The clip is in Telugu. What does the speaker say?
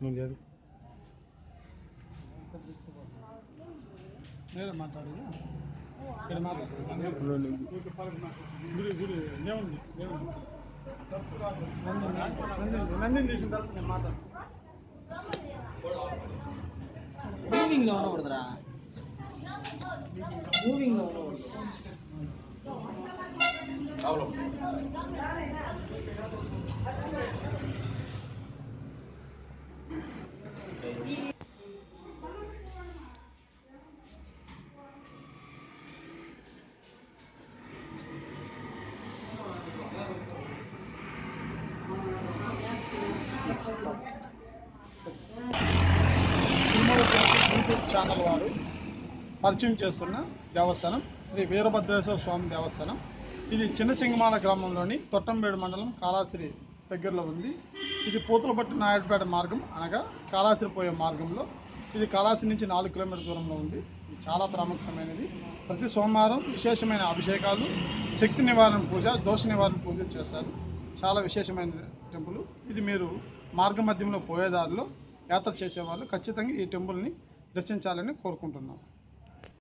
నువ్వు చదువు నేనే మాట్లాడు ఇక్కడ మాట్లాడు గుడి గుడి దేవుంది దేవుంది నందిని నందిని తీసిన తర్వాత నేను మాట్లాడు మూవింగ్ లో ఉండకూడదురా మూవింగ్ లో ఉండకూడదు యూట్యూబ్ ఛానల్ వారు పరిచయం చేస్తున్న దేవస్థానం శ్రీ వీరభద్రేశ్వర స్వామి దేవస్థానం ఇది చిన్నసింగమాల గ్రామంలోని తొట్టంబేడు మండలం కాళాశ్రీ దగ్గరలో ఉంది ఇది పూతలపట్టు నాయుడుపేట మార్గం అనగా కాళాశ్రీ పోయే మార్గంలో ఇది కాళాశ్రీ నుంచి నాలుగు కిలోమీటర్ల దూరంలో ఉంది ఇది చాలా ప్రాముఖ్యమైనది ప్రతి సోమవారం విశేషమైన అభిషేకాలు శక్తి నివారణ పూజ దోష నివారణ పూజ చేస్తారు చాలా విశేషమైన టెంపుల్ ఇది మీరు మార్గ మధ్యంలో పోయేదారిలో యాత్ర చేసేవాళ్ళు ఖచ్చితంగా ఈ టెంపుల్ని దర్శించాలని కోరుకుంటున్నాం